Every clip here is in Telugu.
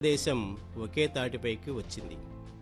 దేశం ఒకే తాటిపైకి వచ్చింది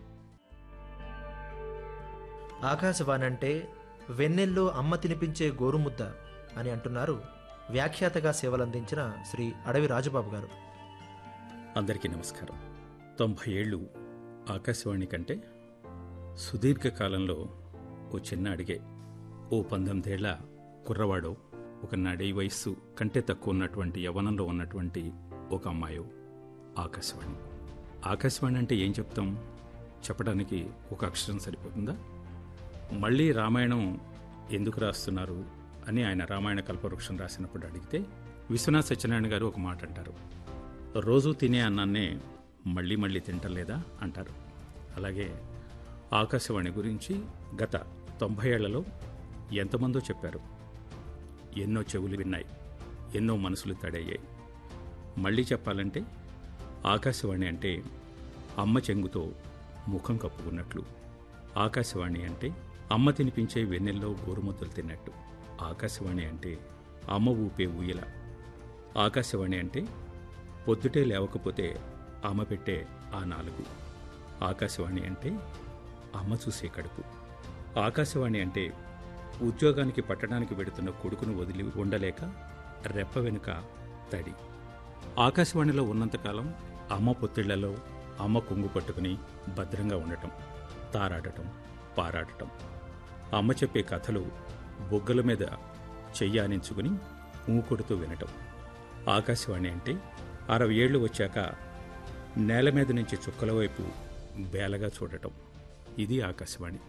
ఆకాశవాణి అంటే వెన్నెల్లో అమ్మ తినిపించే గోరుముద్ద అని అంటున్నారు వ్యాఖ్యాతగా సేవలందించిన శ్రీ అడవి రాజబాబు గారు అందరికీ నమస్కారం తొంభై ఏళ్ళు ఆకాశవాణి కంటే సుదీర్ఘ కాలంలో ఓ చిన్న అడిగే ఓ పంతొమ్మిదేళ్ల కుర్రవాడో ఒక నడి వయస్సు కంటే తక్కువ ఉన్నటువంటి యవనంలో ఉన్నటువంటి ఒక అమ్మాయో ఆకాశవాణి ఆకాశవాణి అంటే ఏం చెప్తాం చెప్పడానికి ఒక అక్షరం సరిపోతుందా మళ్ళీ రామాయణం ఎందుకు రాస్తున్నారు అని ఆయన రామాయణ కల్పవృక్షం రాసినప్పుడు అడిగితే విశ్వనాథ్ సత్యనారాయణ గారు ఒక మాట అంటారు రోజు తినే అన్నాన్నే మళ్ళీ మళ్ళీ తింటలేదా అంటారు అలాగే ఆకాశవాణి గురించి గత తొంభై ఏళ్లలో ఎంతమందో చెప్పారు ఎన్నో చెవులు విన్నాయి ఎన్నో మనసులు తడయ్యాయి మళ్ళీ చెప్పాలంటే ఆకాశవాణి అంటే అమ్మ చెంగుతో ముఖం కప్పుకున్నట్లు ఆకాశవాణి అంటే అమ్మ తినిపించే వెన్నెల్లో గోరుముద్దలు తిన్నట్టు ఆకాశవాణి అంటే అమ్మ ఊపే ఊయల ఆకాశవాణి అంటే పొద్దుటే లేవకపోతే అమ్మ పెట్టే ఆ నాలుగు ఆకాశవాణి అంటే అమ్మ చూసే కడుపు ఆకాశవాణి అంటే ఉద్యోగానికి పట్టడానికి వెడుతున్న కొడుకును వదిలి ఉండలేక రెప్ప వెనుక తడి ఆకాశవాణిలో ఉన్నంతకాలం అమ్మ పొత్తిళ్లలో అమ్మ కొంగు పట్టుకుని భద్రంగా ఉండటం తారాడటం పారాడటం అమ్మ చెప్పే కథలు బొగ్గల మీద చెయ్యానించుకుని ఊకొడుతూ వినటం ఆకాశవాణి అంటే అరవై ఏళ్ళు వచ్చాక నేల మీద నుంచి చుక్కల వైపు బేలగా చూడటం ఇది ఆకాశవాణి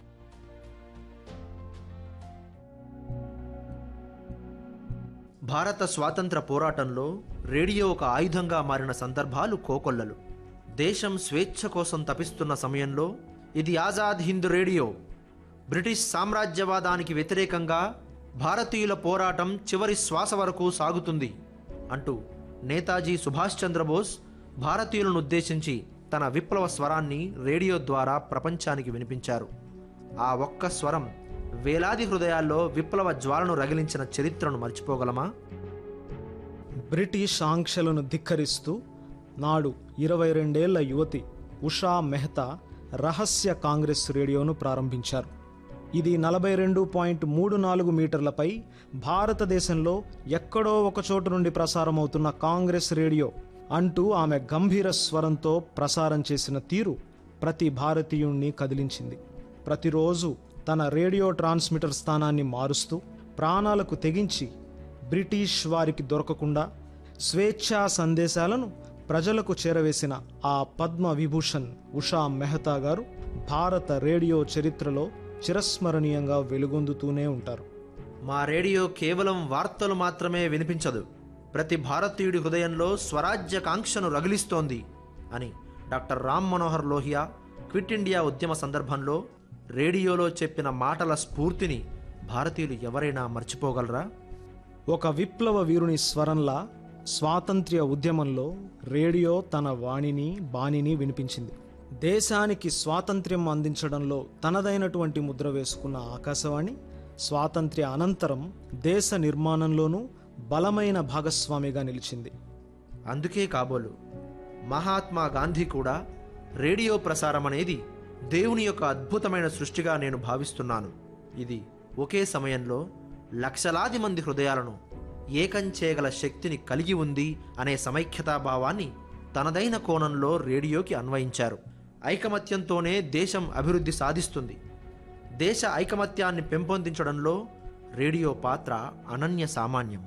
భారత స్వాతంత్ర పోరాటంలో రేడియో ఒక ఆయుధంగా మారిన సందర్భాలు కోకొల్లలు దేశం స్వేచ్ఛ కోసం తపిస్తున్న సమయంలో ఇది ఆజాద్ హింద్ రేడియో బ్రిటిష్ సామ్రాజ్యవాదానికి వ్యతిరేకంగా భారతీయుల పోరాటం చివరి శ్వాస వరకు సాగుతుంది అంటూ నేతాజీ సుభాష్ చంద్రబోస్ భారతీయులను ఉద్దేశించి తన విప్లవ స్వరాన్ని రేడియో ద్వారా ప్రపంచానికి వినిపించారు ఆ ఒక్క స్వరం వేలాది హృదయాల్లో విప్లవ జ్వాలను రగిలించిన చరిత్రను మర్చిపోగలమా బ్రిటిష్ ఆంక్షలను ధిక్కరిస్తూ నాడు ఇరవై రెండేళ్ల యువతి ఉషా మెహతా రహస్య కాంగ్రెస్ రేడియోను ప్రారంభించారు ఇది నలభై రెండు పాయింట్ మూడు నాలుగు మీటర్లపై భారతదేశంలో ఎక్కడో ఒక చోటు నుండి ప్రసారమవుతున్న కాంగ్రెస్ రేడియో అంటూ ఆమె గంభీర స్వరంతో ప్రసారం చేసిన తీరు ప్రతి భారతీయుణ్ణి కదిలించింది ప్రతిరోజు తన రేడియో ట్రాన్స్మిటర్ స్థానాన్ని మారుస్తూ ప్రాణాలకు తెగించి బ్రిటిష్ వారికి దొరకకుండా స్వేచ్ఛా సందేశాలను ప్రజలకు చేరవేసిన ఆ పద్మ విభూషణ్ ఉషా మెహతా గారు భారత రేడియో చరిత్రలో చిరస్మరణీయంగా వెలుగొందుతూనే ఉంటారు మా రేడియో కేవలం వార్తలు మాత్రమే వినిపించదు ప్రతి భారతీయుడి హృదయంలో స్వరాజ్య కాంక్షను రగిలిస్తోంది అని doctor Ram Manohar Lohia quit India ఉద్యమ సందర్భంలో రేడియోలో చెప్పిన మాటల స్ఫూర్తిని భారతీయులు ఎవరైనా మర్చిపోగలరా ఒక విప్లవ వీరుని స్వరంలా స్వాతంత్ర్య ఉద్యమంలో రేడియో తన వాణిని బాణిని వినిపించింది దేశానికి స్వాతంత్ర్యం అందించడంలో తనదైనటువంటి ముద్ర వేసుకున్న ఆకాశవాణి స్వాతంత్ర్య అనంతరం దేశ నిర్మాణంలోనూ బలమైన భాగస్వామిగా నిలిచింది అందుకే కాబోలు మహాత్మా గాంధీ కూడా రేడియో ప్రసారం అనేది దేవుని యొక్క అద్భుతమైన సృష్టిగా నేను భావిస్తున్నాను ఇది ఒకే సమయంలో లక్షలాది మంది హృదయాలను ఏకం చేయగల శక్తిని కలిగి ఉంది అనే సమైక్యతా భావాన్ని తనదైన కోణంలో రేడియోకి అన్వయించారు ఐకమత్యంతోనే దేశం అభివృద్ధి సాధిస్తుంది దేశ ఐకమత్యాన్ని పెంపొందించడంలో రేడియో పాత్ర అనన్య సామాన్యం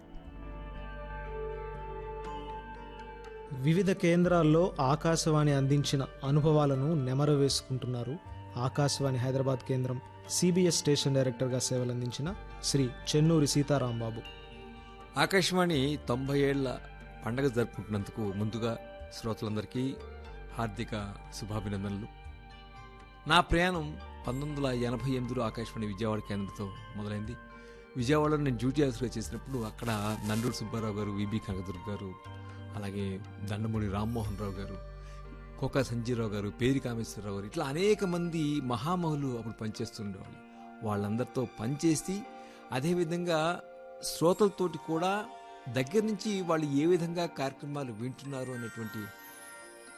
వివిధ కేంద్రాల్లో ఆకాశవాణి అందించిన అనుభవాలను నెమరు వేసుకుంటున్నారు ఆకాశవాణి హైదరాబాద్ కేంద్రం సిబిఎస్ స్టేషన్ డైరెక్టర్గా సేవలందించిన శ్రీ చెన్నూరి సీతారాంబాబు ఆకాశవాణి తొంభై ఏళ్ల పండగ జరుపుకుంటున్నందుకు ముందుగా శ్రోతలందరికీ హార్దిక శుభాభినందనలు నా ప్రయాణం పంతొమ్మిది వందల ఎనభై ఎనిమిదిలో ఆకాశవాణి విజయవాడ కేంద్రంతో మొదలైంది విజయవాడలో నేను డ్యూటీ ఆఫీసర్గా చేసినప్పుడు అక్కడ నండూరు సుబ్బారావు గారు విబి కనకదుర్గ గారు అలాగే దండమూడి రామ్మోహన్ రావు గారు కోకా సంజీరావు గారు పేరి కామేశ్వరరావు గారు ఇట్లా అనేక మంది మహామహులు అప్పుడు పనిచేస్తుండేవాళ్ళు వాళ్ళందరితో పనిచేసి అదేవిధంగా శ్రోతలతోటి కూడా దగ్గర నుంచి వాళ్ళు ఏ విధంగా కార్యక్రమాలు వింటున్నారు అనేటువంటి